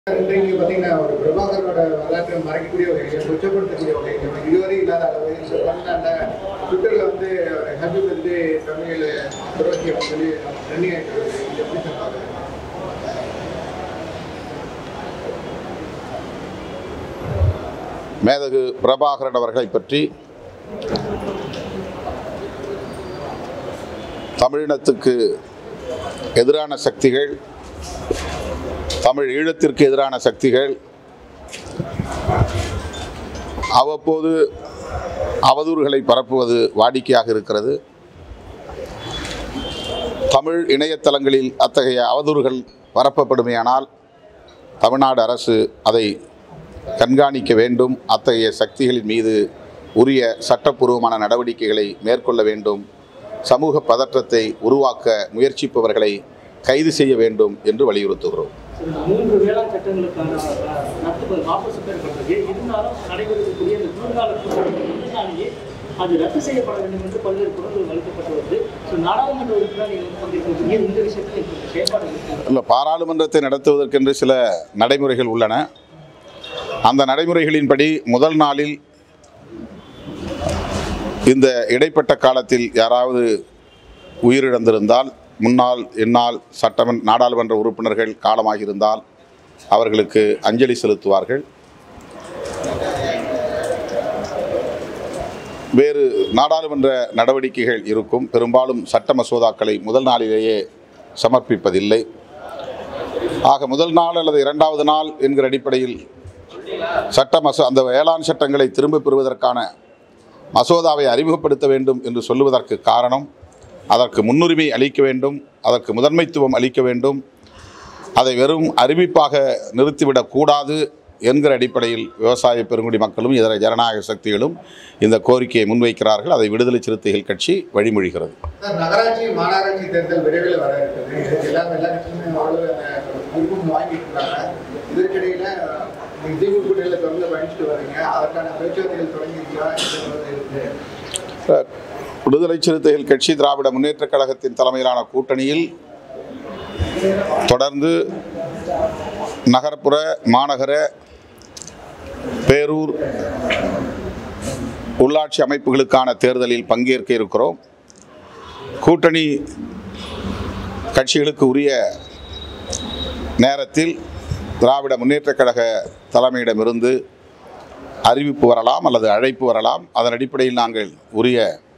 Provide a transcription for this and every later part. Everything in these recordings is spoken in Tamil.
இன்றைக்கு பார்த்தீங்கன்னா ஒரு பிரபாகரோட வரலாற்றை மறைக்கக்கூடிய வகையில் கொச்சப்படுத்தக்கூடிய வகையில் இதுவரை இல்லாத அளவில் பண்ண ட்விட்டரில் வந்து ஹாப்பி பர்த்டே தமிழ் துரோக்கி அப்படின்னு சொல்லி ரன்னிங் ஆகிட்டு வருது. இது எப்படி சார் பார்க்குறீங்க? மேதகு பிரபாகரன் அவர்களை பற்றி தமிழினத்துக்கு எதிரான சக்திகள் தமிழ் ஈழத்திற்கு எதிரான சக்திகள் அவ்வப்போது அவதூறுகளை பரப்புவது வாடிக்கையாக இருக்கிறது தமிழ் இணையதளங்களில் அத்தகைய அவதூறுகள் பரப்பப்படுமேயானால் தமிழ்நாடு அரசு அதை கண்காணிக்க வேண்டும் அத்தகைய சக்திகளின் மீது உரிய சட்டப்பூர்வமான நடவடிக்கைகளை மேற்கொள்ள வேண்டும் சமூக பதற்றத்தை உருவாக்க முயற்சிப்பவர்களை கைது செய்ய வேண்டும் என்று வலியுறுத்துகிறோம் இந்த மூன்று வேளாண் சட்டங்களுக்கான அஹ், ரத்து வாபஸ் பெறப்பட்டது இருந்தாலும் நடைபெறக்கூடிய இந்த குளிர்கால கூட்டத்திற்கு முன்னாலேயே அது ரத்து செய்யப்பட வேண்டும் என்று பல்வேறு குரல்கள் வலுக்கப்பட்டு வருது ஸோ நாடாளுமன்ற உறுப்பினர் நீங்கள் வந்து பங்கேற்கக்கூடிய இந்த விஷயத்தில் இப்படி செயல்பாடு இருக்கு இல்லை பாராளுமன்றத்தை நடத்துவதற்கென்று சில நடைமுறைகள் உள்ளன அந்த நடைமுறைகளின்படி முதல் நாளில் இந்த இடைப்பட்ட காலத்தில் யாராவது உயிரிழந்திருந்தால் முன்னாள் என்னால் சட்டமன்ற நாடாளுமன்ற உறுப்பினர்கள் காலமாகியிருந்தால் அவர்களுக்கு அஞ்சலி செலுத்துவார்கள் வேறு நாடாளுமன்ற நடவடிக்கைகள் இருக்கும் பெரும்பாலும் சட்ட மசோதாக்களை முதல் நாளிலேயே சமர்ப்பிப்பதில்லை ஆக முதல் நாள் அல்லது இரண்டாவது நாள் என்கிற அடிப்படையில் சட்ட மசோ அந்த வேளாண் சட்டங்களை திரும்பப் பெறுவதற்கான மசோதாவை அறிமுகப்படுத்த வேண்டும் என்று சொல்லுவதற்கு காரணம் அதற்கு முன்னுரிமை அளிக்க வேண்டும் அதற்கு முதன்மைத்துவம் அளிக்க வேண்டும் அதை வெறும் அறிவிப்பாக நிறுத்திவிடக் கூடாது என்கிற அடிப்படையில் விவசாய பெருங்குடி மக்களும் இதர ஜனநாயக சக்திகளும் இந்த கோரிக்கையை முன்வைக்கிறார்கள் அதை விடுதலை சிறுத்தைகள் கட்சி வழிமொழிகிறது சார் நகராட்சி மாநகராட்சி தேர்தல் விரைவில் வர இருக்குது இதுக்கு எல்லாரும் எல்லா கட்சியுமே ஓரளவு அந்த விருப்பம் வாங்கிட்டு இருக்காங்க இதற்கிடையில நீங்கள் திமுக கூட்டணியில் தொடர்ந்து பயணிச்சுட்டு வர்றீங்க அதற்கான பேச்சுவார்த்தைகள் தொடங்கியிருக்கா இருக்கு விடுதலை சிறுத்தைகள் கட்சி திராவிட முன்னேற்றக் கழகத்தின் தலைமையிலான கூட்டணியில் தொடர்ந்து நகர்ப்புற மாநகர பேரூர் உள்ளாட்சி அமைப்புகளுக்கான தேர்தலில் பங்கேற்க இருக்கிறோம் கூட்டணி கட்சிகளுக்கு உரிய நேரத்தில் திராவிட முன்னேற்றக் கழக தலைமையிடமிருந்து அறிவிப்பு வரலாம் அல்லது அழைப்பு வரலாம் அதன் அடிப்படையில் நாங்கள் உரிய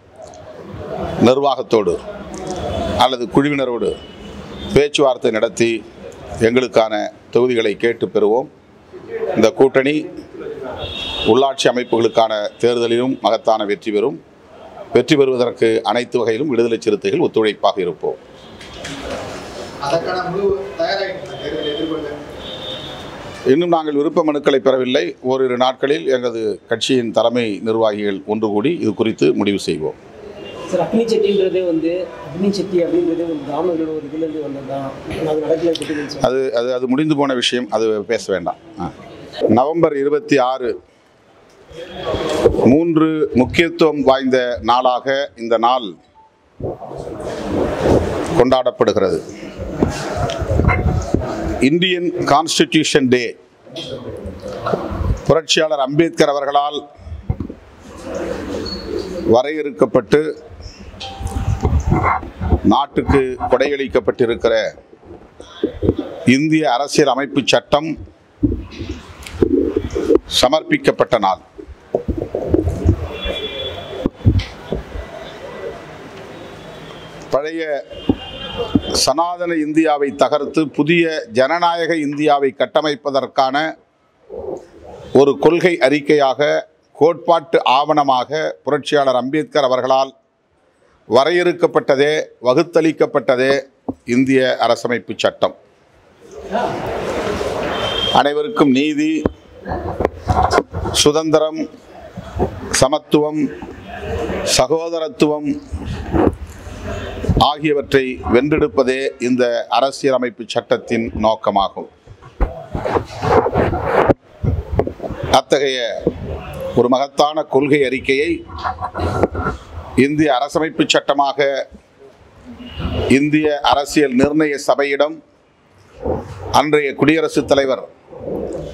நிர்வாகத்தோடு அல்லது குழுவினரோடு பேச்சுவார்த்தை நடத்தி எங்களுக்கான தொகுதிகளை கேட்டு பெறுவோம் இந்த கூட்டணி உள்ளாட்சி அமைப்புகளுக்கான தேர்தலிலும் மகத்தான வெற்றி பெறும் வெற்றி பெறுவதற்கு அனைத்து வகையிலும் விடுதலை சிறுத்தைகள் ஒத்துழைப்பாக இருப்போம் அதற்கான முழு தயாராகிட்டு தேர்தலை எதிர்கொள்ள இன்னும் நாங்கள் விருப்ப மனுக்களை பெறவில்லை ஓரிரு நாட்களில் எங்களது கட்சியின் தலைமை நிர்வாகிகள் ஒன்று கூடி இது குறித்து முடிவு செய்வோம் சார் அக்னி செட்டின்றதே வந்து அக்னி செட்டி அப்படின்றதே ஒரு பிராமணர்களோட ஒரு இதுலேருந்து வந்தது தான் அது நடக்கல செட்டின்னு சொல்லி அது அது அது முடிந்து போன விஷயம் அது பேச வேண்டாம் ஆ. நவம்பர் இருபத்தி ஆறு மூன்று முக்கியத்துவம் வாய்ந்த நாளாக இந்த நாள் கொண்டாடப்படுகிறது இந்தியன் கான்ஸ்டிடியூஷன் டே புரட்சியாளர் அம்பேத்கர் அவர்களால் வரையறுக்கப்பட்டு நாட்டுக்கு கொடையளிக்கப்பட்டிருக்கிற இந்திய அரசியல் அமைப்பு சட்டம் சமர்ப்பிக்கப்பட்ட நாள் பழைய சனாதன இந்தியாவை தகர்த்து புதிய ஜனநாயக இந்தியாவை கட்டமைப்பதற்கான ஒரு கொள்கை அறிக்கையாக கோட்பாட்டு ஆவணமாக புரட்சியாளர் அம்பேத்கர் அவர்களால் வரையறுக்கப்பட்டதே வகுத்தளிக்கப்பட்டதே இந்திய அரசமைப்பு சட்டம் அனைவருக்கும் நீதி சுதந்திரம் சமத்துவம் சகோதரத்துவம் ஆகியவற்றை வென்றெடுப்பதே இந்த அரசியலமைப்பு சட்டத்தின் நோக்கமாகும் அத்தகைய ஒரு மகத்தான கொள்கை அறிக்கையை இந்திய அரசமைப்பு சட்டமாக இந்திய அரசியல் நிர்ணய சபையிடம் அன்றைய குடியரசுத் தலைவர்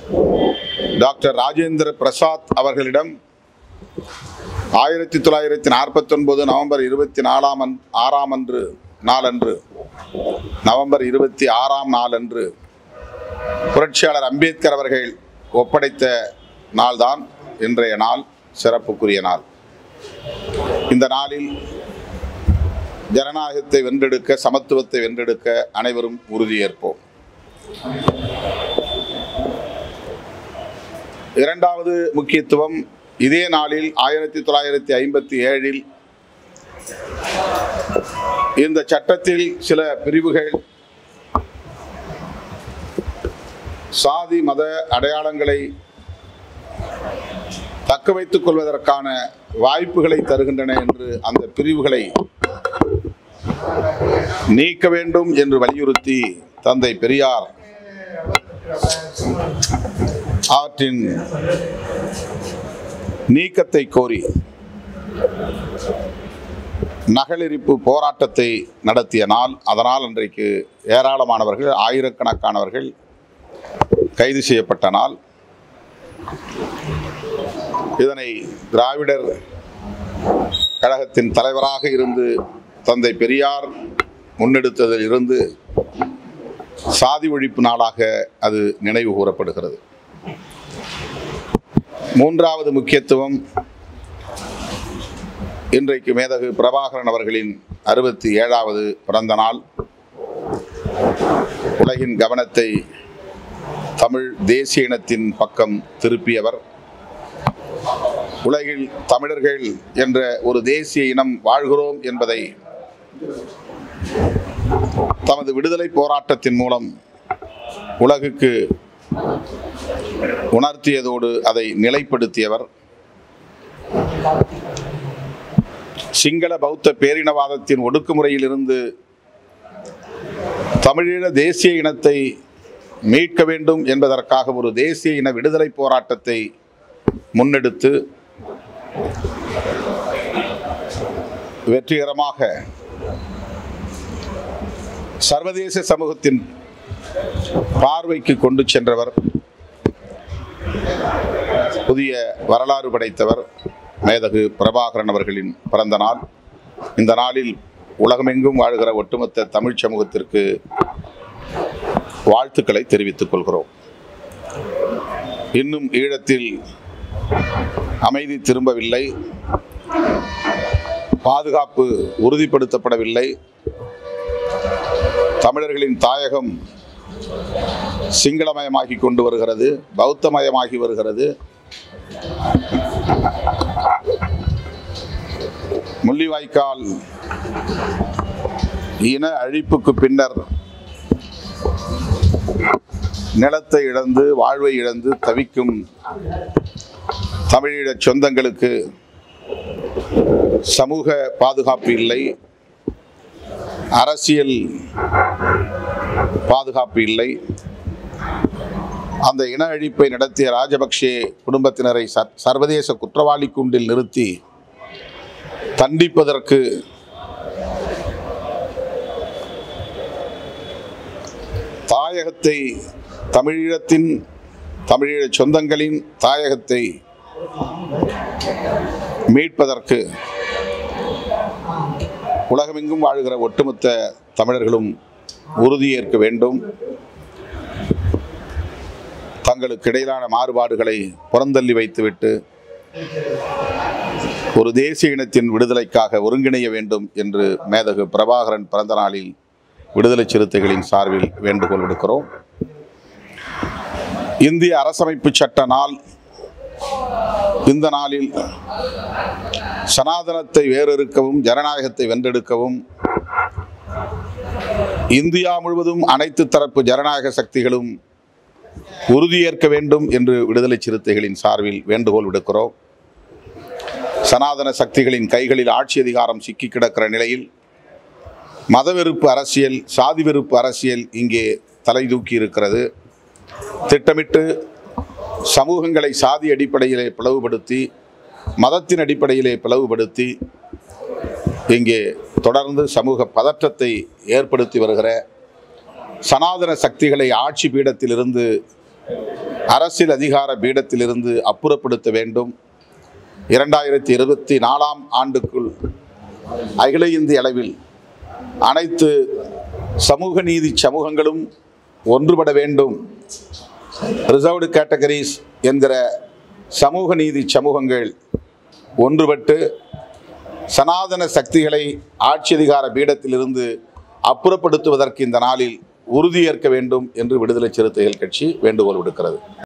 டாக்டர் ராஜேந்திர பிரசாத் அவர்களிடம் ஆயிரத்தி தொள்ளாயிரத்தி நாற்பத்தொன்பது நவம்பர் இருபத்தி நாலாம் அன் ஆறாம் அன்று நாளன்று நவம்பர் இருபத்தி ஆறாம் நாளன்று புரட்சியாளர் அம்பேத்கர் அவர்கள் ஒப்படைத்த நாள்தான் இன்றைய நாள் சிறப்புக்குரிய நாள் இந்த நாளில் ஜனநாயகத்தை வென்றெடுக்க சமத்துவத்தை வென்றெடுக்க அனைவரும் உறுதியேற்போம் இரண்டாவது முக்கியத்துவம் இதே நாளில் ஆயிரத்தி தொள்ளாயிரத்தி ஐம்பத்தி ஏழில் இந்த சட்டத்தில் சில பிரிவுகள் சாதி மத அடையாளங்களை தக்க வைத்துக் கொள்வதற்கான வாய்ப்புகளை தருகின்றன என்று அந்த பிரிவுகளை நீக்க வேண்டும் என்று வலியுறுத்தி தந்தை பெரியார் அவற்றின் நீக்கத்தை கோரி நகலெரிப்பு போராட்டத்தை நடத்திய நாள் அதனால் அன்றைக்கு ஏராளமானவர்கள் ஆயிரக்கணக்கானவர்கள் கைது செய்யப்பட்ட நாள் இதனை திராவிடர் கழகத்தின் தலைவராக இருந்து தந்தை பெரியார் முன்னெடுத்ததில் இருந்து சாதி ஒழிப்பு நாளாக அது நினைவு கூறப்படுகிறது மூன்றாவது முக்கியத்துவம் இன்றைக்கு மேதகு பிரபாகரன் அவர்களின் அறுபத்தி ஏழாவது பிறந்த நாள் உலகின் கவனத்தை தமிழ் தேசிய இனத்தின் பக்கம் திருப்பியவர் உலகில் தமிழர்கள் என்ற ஒரு தேசிய இனம் வாழ்கிறோம் என்பதை தமது விடுதலை போராட்டத்தின் மூலம் உலகுக்கு உணர்த்தியதோடு அதை நிலைப்படுத்தியவர் சிங்கள பௌத்த பேரினவாதத்தின் ஒடுக்குமுறையிலிருந்து தமிழீழ தேசிய இனத்தை மீட்க வேண்டும் என்பதற்காக ஒரு தேசிய இன விடுதலை போராட்டத்தை முன்னெடுத்து வெற்றிகரமாக சர்வதேச சமூகத்தின் பார்வைக்கு கொண்டு சென்றவர் புதிய வரலாறு படைத்தவர் மேதகு பிரபாகரன் அவர்களின் பிறந்த நாள் இந்த நாளில் உலகமெங்கும் வாழ்கிற ஒட்டுமொத்த தமிழ் சமூகத்திற்கு வாழ்த்துக்களை தெரிவித்துக் கொள்கிறோம் இன்னும் ஈழத்தில் அமைதி திரும்பவில்லை பாதுகாப்பு உறுதிப்படுத்தப்படவில்லை தமிழர்களின் தாயகம் சிங்களமயமாகி கொண்டு வருகிறது பௌத்தமயமாகி வருகிறது முள்ளிவாய்க்கால் இன அழிப்புக்கு பின்னர் நிலத்தை இழந்து வாழ்வை இழந்து தவிக்கும் தமிழீழ சொந்தங்களுக்கு சமூக பாதுகாப்பு இல்லை அரசியல் பாதுகாப்பு இல்லை அந்த இன அழிப்பை நடத்திய ராஜபக்சே குடும்பத்தினரை சர்- சர்வதேச குற்றவாளி கூண்டில் நிறுத்தி தண்டிப்பதற்கு தாயகத்தை தமிழீழத்தின் தமிழீழ சொந்தங்களின் தாயகத்தை மீட்பதற்கு உலகமெங்கும் வாழுகிற ஒட்டுமொத்த தமிழர்களும் உறுதியேற்க வேண்டும் தங்களுக்கு இடையிலான மாறுபாடுகளை புறந்தள்ளி வைத்துவிட்டு ஒரு தேசிய இனத்தின் விடுதலைக்காக ஒருங்கிணைய வேண்டும் என்று மேதகு பிரபாகரன் பிறந்த நாளில் விடுதலை சிறுத்தைகளின் சார்பில் வேண்டுகோள் விடுக்கிறோம் இந்திய அரசமைப்பு சட்ட நாள் இந்த நாளில் சனாதனத்தை வேறறுக்கவும் ஜனநாயகத்தை வென்றெடுக்கவும் இந்தியா முழுவதும் அனைத்து தரப்பு ஜனநாயக சக்திகளும் உறுதியேற்க வேண்டும் என்று விடுதலை சிறுத்தைகளின் சார்பில் வேண்டுகோள் விடுக்கிறோம் சனாதன சக்திகளின் கைகளில் ஆட்சி அதிகாரம் சிக்கி கிடக்கிற நிலையில் மதவெறுப்பு அரசியல் சாதி வெறுப்பு அரசியல் இங்கே தலை தூக்கி இருக்கிறது திட்டமிட்டு சமூகங்களை சாதி அடிப்படையிலே பிளவுபடுத்தி மதத்தின் அடிப்படையிலே பிளவுபடுத்தி இங்கே தொடர்ந்து சமூக பதற்றத்தை ஏற்படுத்தி வருகிற சனாதன சக்திகளை ஆட்சி பீடத்திலிருந்து அரசியல் அதிகார பீடத்திலிருந்து அப்புறப்படுத்த வேண்டும் இரண்டாயிரத்தி இருபத்தி நாலாம் ஆண்டுக்குள் அகில இந்திய அளவில் அனைத்து சமூக நீதி சமூகங்களும் ஒன்றுபட வேண்டும் ரிசர்வ்டு கேட்டகரிஸ் என்கிற சமூக நீதி சமூகங்கள் ஒன்றுபட்டு சனாதன சக்திகளை ஆட்சி அதிகார பீடத்திலிருந்து அப்புறப்படுத்துவதற்கு இந்த நாளில் உறுதியேற்க வேண்டும் என்று விடுதலை சிறுத்தைகள் கட்சி வேண்டுகோள் விடுக்கிறது